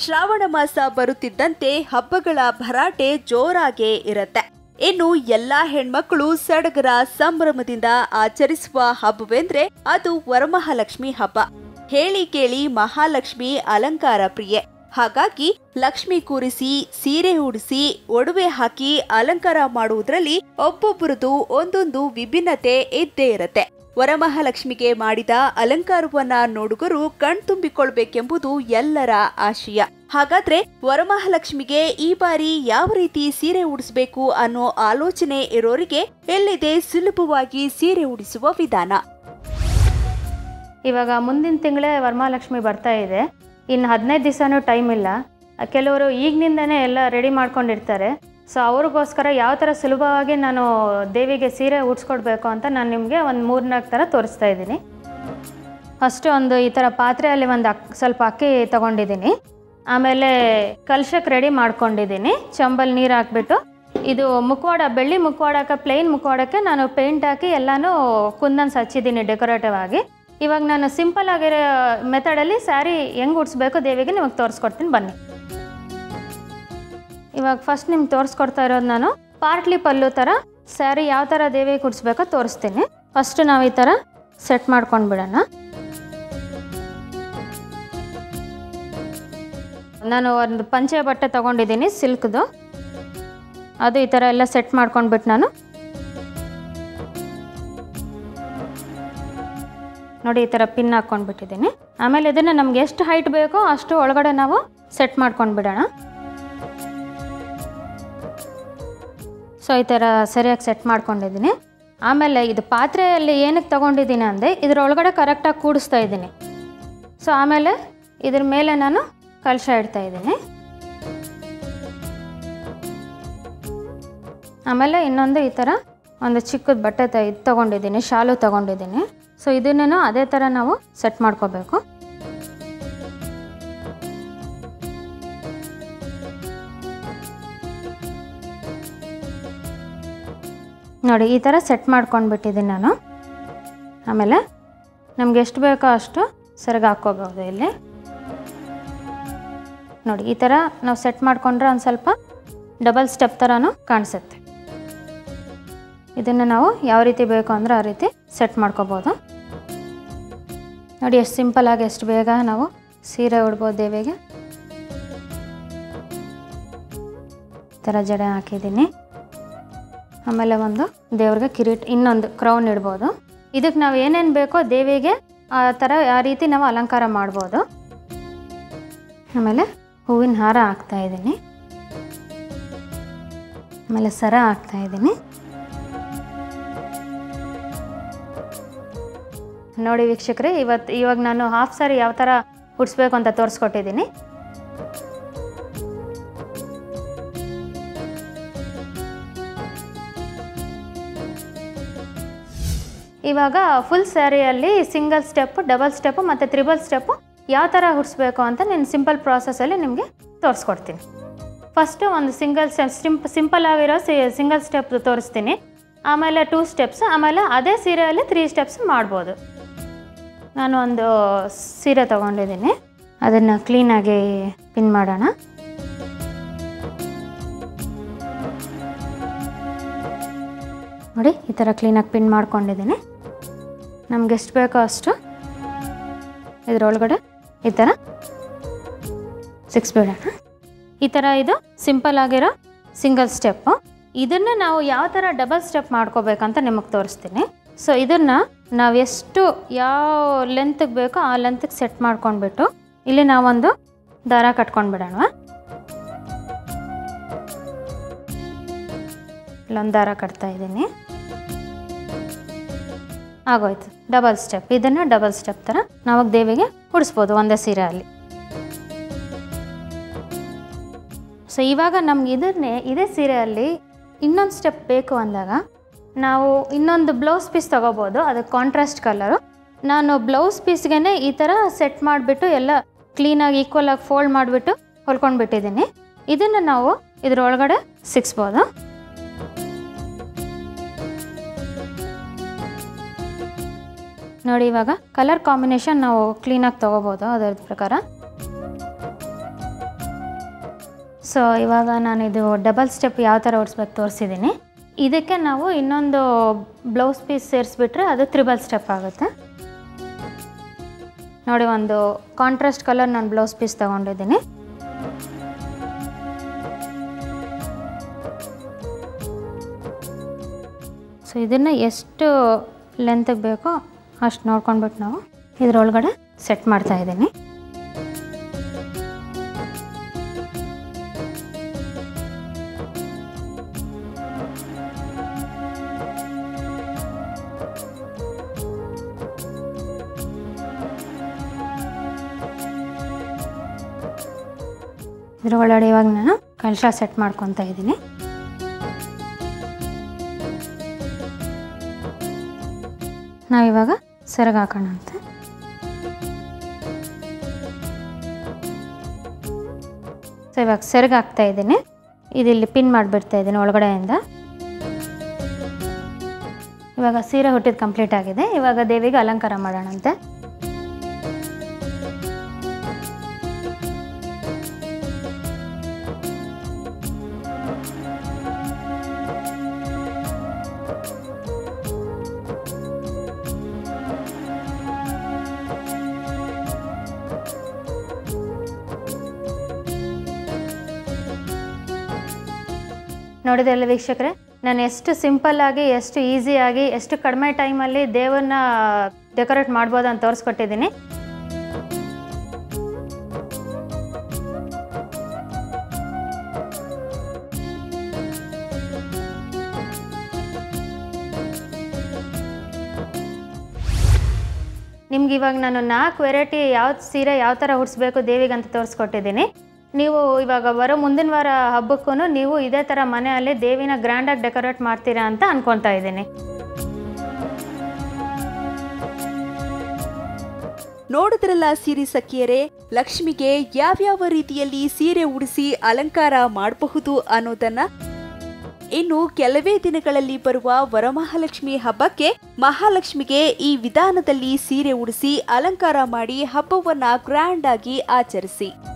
ಶ್ರಾವಣ ಮಾಸ ಬರುತ್ತಿದ್ದಂತೆ ಹಬ್ಬಗಳ ಭರಾಟೆ ಜೋರಾಗೇ ಇರತ್ತೆ ಇನ್ನು ಎಲ್ಲಾ ಹೆಣ್ಮಕ್ಳು ಸಡಗರ ಸಂಭ್ರಮದಿಂದ ಆಚರಿಸುವ ಹಬ್ಬವೆಂದ್ರೆ ಅದು ವರಮಹಾಲಕ್ಷ್ಮಿ ಹಬ್ಬ ಹೇಳಿ ಕೇಳಿ ಮಹಾಲಕ್ಷ್ಮಿ ಅಲಂಕಾರ ಪ್ರಿಯೆ ಹಾಗಾಗಿ ಲಕ್ಷ್ಮಿ ಕೂರಿಸಿ ಸೀರೆ ಉಡಿಸಿ ಒಡವೆ ಹಾಕಿ ಅಲಂಕಾರ ಮಾಡುವುದರಲ್ಲಿ ಒಬ್ಬೊಬ್ಬರದು ಒಂದೊಂದು ವಿಭಿನ್ನತೆ ಇದ್ದೇ ಇರತ್ತೆ ವರಮಹಾಲಕ್ಷ್ಮಿಗೆ ಮಾಡಿದ ಅಲಂಕಾರವನ್ನ ನೋಡುಗರು ಕಣ್ತುಂಬಿಕೊಳ್ಬೇಕೆಂಬುದು ಎಲ್ಲರ ಆಶಯ ಹಾಗಾದ್ರೆ ವರಮಹಾಲಕ್ಷ್ಮಿಗೆ ಈ ಬಾರಿ ಯಾವ ರೀತಿ ಸೀರೆ ಉಡಿಸಬೇಕು ಅನ್ನೋ ಆಲೋಚನೆ ಇರೋರಿಗೆ ಎಲ್ಲಿದೆ ಸುಲಭವಾಗಿ ಸೀರೆ ಉಡಿಸುವ ವಿಧಾನ ಇವಾಗ ಮುಂದಿನ ತಿಂಗಳೇ ವರಮಹಾಲಕ್ಷ್ಮಿ ಬರ್ತಾ ಇದೆ ಇನ್ನು ಹದಿನೈದು ದಿವಸನೂ ಟೈಮ್ ಇಲ್ಲ ಕೆಲವರು ಈಗಿನಿಂದನೇ ಎಲ್ಲ ರೆಡಿ ಮಾಡ್ಕೊಂಡಿರ್ತಾರೆ ಸೊ ಅವ್ರಿಗೋಸ್ಕರ ಯಾವ ಥರ ಸುಲಭವಾಗಿ ನಾನು ದೇವಿಗೆ ಸೀರೆ ಉಡ್ಸ್ಕೊಡ್ಬೇಕು ಅಂತ ನಾನು ನಿಮಗೆ ಒಂದು ಮೂರ್ನಾಲ್ಕು ಥರ ತೋರಿಸ್ತಾ ಇದ್ದೀನಿ ಫಸ್ಟು ಒಂದು ಈ ಥರ ಪಾತ್ರೆಯಲ್ಲಿ ಒಂದು ಅಕ್ ಸ್ವಲ್ಪ ಅಕ್ಕಿ ತೊಗೊಂಡಿದ್ದೀನಿ ಆಮೇಲೆ ಕಲ್ಶಕ್ಕೆ ರೆಡಿ ಮಾಡ್ಕೊಂಡಿದ್ದೀನಿ ಚಂಬಲ್ಲಿ ನೀರು ಹಾಕ್ಬಿಟ್ಟು ಇದು ಮುಖವಾಡ ಬೆಳ್ಳಿ ಮುಖವಾಡಕ್ಕೆ ಪ್ಲೇನ್ ಮುಖವಾಡಕ್ಕೆ ನಾನು ಪೇಂಟ್ ಹಾಕಿ ಎಲ್ಲನೂ ಕುಂದನ್ಸ್ ಹಚ್ಚಿದ್ದೀನಿ ಡೆಕೋರೇಟಿವ್ ಆಗಿ ಇವಾಗ ನಾನು ಸಿಂಪಲ್ ಆಗಿರೋ ಮೆಥಡಲ್ಲಿ ಸ್ಯಾರಿ ಹೆಂಗೆ ಉಡ್ಸ್ಬೇಕು ದೇವಿಗೆ ನಿಮಗೆ ತೋರಿಸ್ಕೊಡ್ತೀನಿ ಬನ್ನಿ ಇವಾಗ ಫಸ್ಟ್ ನಿಮ್ಗೆ ತೋರಿಸ್ಕೊಡ್ತಾ ಇರೋದು ನಾನು ಪಾರ್ಟ್ಲಿ ಪಲ್ಲು ಥರ ಸ್ಯಾರಿ ಯಾವ ಥರ ದೇವಿಗೆ ಉಡ್ಸ್ಬೇಕೋ ತೋರಿಸ್ತೀನಿ ಫಸ್ಟ್ ನಾವು ಈ ಥರ ಸೆಟ್ ಮಾಡ್ಕೊಂಡು ಬಿಡೋಣ ನಾನು ಒಂದು ಪಂಚೆ ಬಟ್ಟೆ ತೊಗೊಂಡಿದ್ದೀನಿ ಸಿಲ್ಕ್ದು ಅದು ಈ ಥರ ಎಲ್ಲ ಸೆಟ್ ಮಾಡ್ಕೊಂಡ್ಬಿಟ್ಟು ನಾನು ನೋಡಿ ಈ ಥರ ಪಿನ್ ಹಾಕ್ಕೊಂಡ್ಬಿಟ್ಟಿದ್ದೀನಿ ಆಮೇಲೆ ಇದನ್ನು ನಮ್ಗೆ ಎಷ್ಟು ಹೈಟ್ ಬೇಕೋ ಅಷ್ಟು ಒಳಗಡೆ ನಾವು ಸೆಟ್ ಮಾಡ್ಕೊಂಡು ಬಿಡೋಣ ಸೊ ಈ ಥರ ಸರಿಯಾಗಿ ಸೆಟ್ ಮಾಡ್ಕೊಂಡಿದ್ದೀನಿ ಆಮೇಲೆ ಇದು ಪಾತ್ರೆಯಲ್ಲಿ ಏನಕ್ಕೆ ತೊಗೊಂಡಿದ್ದೀನಿ ಅಂದರೆ ಇದರೊಳಗಡೆ ಕರೆಕ್ಟಾಗಿ ಕೂಡಿಸ್ತಾ ಇದ್ದೀನಿ ಸೊ ಆಮೇಲೆ ಇದ್ರ ಮೇಲೆ ನಾನು ಕಲಶ ಇಡ್ತಾ ಇದ್ದೀನಿ ಆಮೇಲೆ ಇನ್ನೊಂದು ಈ ಥರ ಒಂದು ಚಿಕ್ಕದ ಬಟ್ಟೆ ತ ಇದು ತೊಗೊಂಡಿದ್ದೀನಿ ಶಾಲು ತೊಗೊಂಡಿದ್ದೀನಿ ಸೊ ಇದನ್ನೇನು ಅದೇ ಥರ ನಾವು ಸೆಟ್ ಮಾಡ್ಕೋಬೇಕು ನೋಡಿ ಈ ಥರ ಸೆಟ್ ಮಾಡ್ಕೊಂಡ್ಬಿಟ್ಟಿದ್ದೀನಿ ನಾನು ಆಮೇಲೆ ನಮ್ಗೆ ಎಷ್ಟು ಬೇಕೋ ಅಷ್ಟು ಸೆರಗು ಹಾಕ್ಕೋಬೋದು ಇಲ್ಲಿ ನೋಡಿ ಈ ಥರ ನಾವು ಸೆಟ್ ಮಾಡಿಕೊಂಡ್ರೆ ಒಂದು ಸ್ವಲ್ಪ ಡಬಲ್ ಸ್ಟೆಪ್ ಥರನೂ ಕಾಣಿಸುತ್ತೆ ಇದನ್ನು ನಾವು ಯಾವ ರೀತಿ ಬೇಕು ಅಂದರೆ ಆ ರೀತಿ ಸೆಟ್ ಮಾಡ್ಕೋಬೋದು ನೋಡಿ ಎಷ್ಟು ಸಿಂಪಲ್ಲಾಗಿ ಎಷ್ಟು ಬೇಗ ನಾವು ಸೀರೆ ಉಡ್ಬೋದು ದೇವಿಗೆ ಈ ಥರ ಜಡೆ ಹಾಕಿದ್ದೀನಿ ಆಮೇಲೆ ಒಂದು ದೇವ್ರಿಗೆ ಕಿರೀಟ್ ಇನ್ನೊಂದು ಕ್ರೌನ್ ಇಡ್ಬೋದು ಇದಕ್ಕೆ ನಾವು ಏನೇನು ಬೇಕೋ ದೇವಿಗೆ ಆ ಥರ ಆ ರೀತಿ ನಾವು ಅಲಂಕಾರ ಮಾಡ್ಬೋದು ಆಮೇಲೆ ಹೂವಿನ ಹಾರ ಹಾಕ್ತಾ ಇದ್ದೀನಿ ಆಮೇಲೆ ಸರ ಹಾಕ್ತಾ ಇದ್ದೀನಿ ನೋಡಿ ವೀಕ್ಷಕರೇ ಇವತ್ತು ಇವಾಗ ನಾನು ಹಾಫ್ ಸಾರಿ ಯಾವ ಥರ ಉಡ್ಸ್ಬೇಕು ಅಂತ ತೋರಿಸ್ಕೊಟ್ಟಿದ್ದೀನಿ ಇವಾಗ ಫುಲ್ ಸ್ಯಾರಿಯಲ್ಲಿ ಸಿಂಗಲ್ ಸ್ಟೆಪ್ ಡಬಲ್ ಸ್ಟೆಪ್ಪು ಮತ್ತು ತ್ರಿಬಲ್ ಸ್ಟೆಪ್ಪು ಯಾವ ಥರ ಹುಡ್ಸ್ಬೇಕು ಅಂತ ನಾನು ಸಿಂಪಲ್ ಪ್ರಾಸೆಸಲ್ಲಿ ನಿಮಗೆ ತೋರಿಸ್ಕೊಡ್ತೀನಿ ಫಸ್ಟು ಒಂದು ಸಿಂಗಲ್ ಸ್ಟೆಪ್ ಸಿಂಪ್ ಸಿಂಪಲ್ ಆಗಿರೋ ಸಿ ಸಿಂಗಲ್ ಸ್ಟೆಪ್ ತೋರಿಸ್ತೀನಿ ಆಮೇಲೆ ಟೂ ಸ್ಟೆಪ್ಸ್ ಆಮೇಲೆ ಅದೇ ಸೀರೆಯಲ್ಲಿ ತ್ರೀ ಸ್ಟೆಪ್ಸ್ ಮಾಡ್ಬೋದು ನಾನು ಒಂದು ಸೀರೆ ತೊಗೊಂಡಿದ್ದೀನಿ ಅದನ್ನು ಕ್ಲೀನಾಗಿ ಪಿನ್ ಮಾಡೋಣ ನೋಡಿ ಈ ಥರ ಕ್ಲೀನಾಗಿ ಪಿನ್ ಮಾಡ್ಕೊಂಡಿದ್ದೀನಿ ನಮ್ಗೆ ಎಷ್ಟು ಬೇಕೋ ಅಷ್ಟು ಇದರೊಳಗಡೆ ಈ ಥರ ಸಿಕ್ಸ್ ಬಿಡೋಣ ಈ ಥರ ಇದು ಸಿಂಪಲ್ ಆಗಿರೋ ಸಿಂಗಲ್ ಸ್ಟೆಪ್ಪು ಇದನ್ನು ನಾವು ಯಾವ ಥರ ಡಬಲ್ ಸ್ಟೆಪ್ ಮಾಡ್ಕೋಬೇಕಂತ ನಿಮಗೆ ತೋರಿಸ್ತೀನಿ ಸೊ ಇದನ್ನು ನಾವು ಎಷ್ಟು ಯಾವ ಲೆಂತ್ಗೆ ಬೇಕೋ ಆ ಲೆಂತ್ಗೆ ಸೆಟ್ ಮಾಡ್ಕೊಂಡ್ಬಿಟ್ಟು ಇಲ್ಲಿ ನಾವೊಂದು ದಾರ ಕಟ್ಕೊಂಡು ಬಿಡೋಣ ಇಲ್ಲೊಂದು ದಾರ ಕಟ್ತಾ ಇದ್ದೀನಿ ಆಗೋಯ್ತು ಡಬಲ್ ಸ್ಟೆಪ್ ಇದನ್ನು ಡಬಲ್ ಸ್ಟೆಪ್ ಥರ ನಾವು ದೇವಿಗೆ ಉಡಿಸ್ಬೋದು ಒಂದೇ ಸೀರೆ ಅಲ್ಲಿ ಸೊ ಇವಾಗ ನಮ್ಗೆ ಇದನ್ನೇ ಇದೇ ಸೀರೆಯಲ್ಲಿ ಇನ್ನೊಂದು ಸ್ಟೆಪ್ ಬೇಕು ಅಂದಾಗ ನಾವು ಇನ್ನೊಂದು ಬ್ಲೌಸ್ ಪೀಸ್ ತೊಗೋಬೋದು ಅದಕ್ಕೆ ಕಾಂಟ್ರಾಸ್ಟ್ ಕಲರು ನಾನು ಬ್ಲೌಸ್ ಪೀಸ್ಗೆ ಈ ಥರ ಸೆಟ್ ಮಾಡಿಬಿಟ್ಟು ಎಲ್ಲ ಕ್ಲೀನಾಗಿ ಈಕ್ವಲಾಗಿ ಫೋಲ್ಡ್ ಮಾಡಿಬಿಟ್ಟು ಹೊಲ್ಕೊಂಡು ಬಿಟ್ಟಿದ್ದೀನಿ ಇದನ್ನು ನಾವು ಇದರೊಳಗಡೆ ಸಿಕ್ಸ್ಬೋದು ನೋಡಿ ಇವಾಗ ಕಲರ್ ಕಾಂಬಿನೇಷನ್ ನಾವು ಕ್ಲೀನಾಗಿ ತೊಗೋಬೋದು ಅದರ ಪ್ರಕಾರ ಸೊ ಇವಾಗ ನಾನು ಇದು ಡಬಲ್ ಸ್ಟೆಪ್ ಯಾವ ಥರ ಓಡಿಸ್ಬೇಕು ತೋರಿಸಿದ್ದೀನಿ ಇದಕ್ಕೆ ನಾವು ಇನ್ನೊಂದು ಬ್ಲೌಸ್ ಪೀಸ್ ಸೇರಿಸ್ಬಿಟ್ರೆ ಅದು ತ್ರಿಬಲ್ ಸ್ಟೆಪ್ ಆಗುತ್ತೆ ನೋಡಿ ಒಂದು ಕಾಂಟ್ರಾಸ್ಟ್ ಕಲರ್ ನಾನು ಬ್ಲೌಸ್ ಪೀಸ್ ತೊಗೊಂಡಿದ್ದೀನಿ ಸೊ ಇದನ್ನು ಎಷ್ಟು ಲೆಂತಿಗೆ ಬೇಕೋ ಅಷ್ಟು ನೋಡ್ಕೊಂಡ್ಬಿಟ್ಟು ನಾವು ಇದರೊಳಗಡೆ ಸೆಟ್ ಮಾಡ್ತಾ ಇದ್ದೀನಿ ಇದ್ರ ಒಳಗಡೆ ಇವಾಗ ನಾನು ಕಲಶ ಸೆಟ್ ಮಾಡ್ಕೊತಾ ಇದ್ದೀನಿ ನಾವಿವಾಗ ಸೆರಗು ಹಾಕೋಣ ಅಂತ ಸೊ ಇವಾಗ ಸೆರಗು ಹಾಕ್ತಾ ಇದ್ದೀನಿ ಇದಿಲ್ಲಿ ಪಿನ್ ಮಾಡಿಬಿಡ್ತಾ ಇದ್ದೀನಿ ಒಳಗಡೆಯಿಂದ ಇವಾಗ ಸೀರೆ ಹುಟ್ಟಿದ ಕಂಪ್ಲೀಟ್ ಆಗಿದೆ ಇವಾಗ ದೇವಿಗೆ ಅಲಂಕಾರ ಮಾಡೋಣಂತೆ ನೋಡಿದ್ರಲ್ಲ ವೀಕ್ಷಕರೇ ನಾನು ಎಷ್ಟು ಸಿಂಪಲ್ ಆಗಿ ಎಷ್ಟು ಈಸಿಯಾಗಿ ಎಷ್ಟು ಕಡಿಮೆ ಟೈಮಲ್ಲಿ ದೇವರನ್ನ ಡೆಕೋರೇಟ್ ಮಾಡ್ಬೋದು ಅಂತ ತೋರಿಸ್ಕೊಟ್ಟಿದ್ದೀನಿ ನಿಮ್ಗೆ ಇವಾಗ ನಾನು ನಾಲ್ಕು ವೆರೈಟಿ ಯಾವ ಸೀರೆ ಯಾವ ಥರ ಉಡಿಸ್ಬೇಕು ದೇವಿಗೆ ಅಂತ ತೋರಿಸ್ಕೊಟ್ಟಿದ್ದೀನಿ ನೀವು ಇವಾಗ ಬರೋ ಮುಂದಿನ ವಾರ ಹಬ್ಬಕ್ಕೂ ನೀವು ಇದೇ ಥರ ಮನೆಯಲ್ಲಿ ದೇವಿನ ಗ್ರ್ಯಾಂಡಾಗಿ ಡೆಕೋರೇಟ್ ಮಾಡ್ತೀರಾ ಅಂತ ಅನ್ಕೊತಾ ಇದ್ದೀನಿ ನೋಡಿದ್ರಲ್ಲ ಸಿರಿ ಸಖಿಯರೇ ಲಕ್ಷ್ಮಿಗೆ ಯಾವ್ಯಾವ ರೀತಿಯಲ್ಲಿ ಸೀರೆ ಉಡಿಸಿ ಅಲಂಕಾರ ಮಾಡಬಹುದು ಅನ್ನೋದನ್ನ ಇನ್ನು ಕೆಲವೇ ದಿನಗಳಲ್ಲಿ ಬರುವ ವರಮಹಾಲಕ್ಷ್ಮಿ ಹಬ್ಬಕ್ಕೆ ಮಹಾಲಕ್ಷ್ಮಿಗೆ ಈ ವಿಧಾನದಲ್ಲಿ ಸೀರೆ ಉಡಿಸಿ ಅಲಂಕಾರ ಮಾಡಿ ಹಬ್ಬವನ್ನ ಗ್ರ್ಯಾಂಡ್ ಆಗಿ ಆಚರಿಸಿ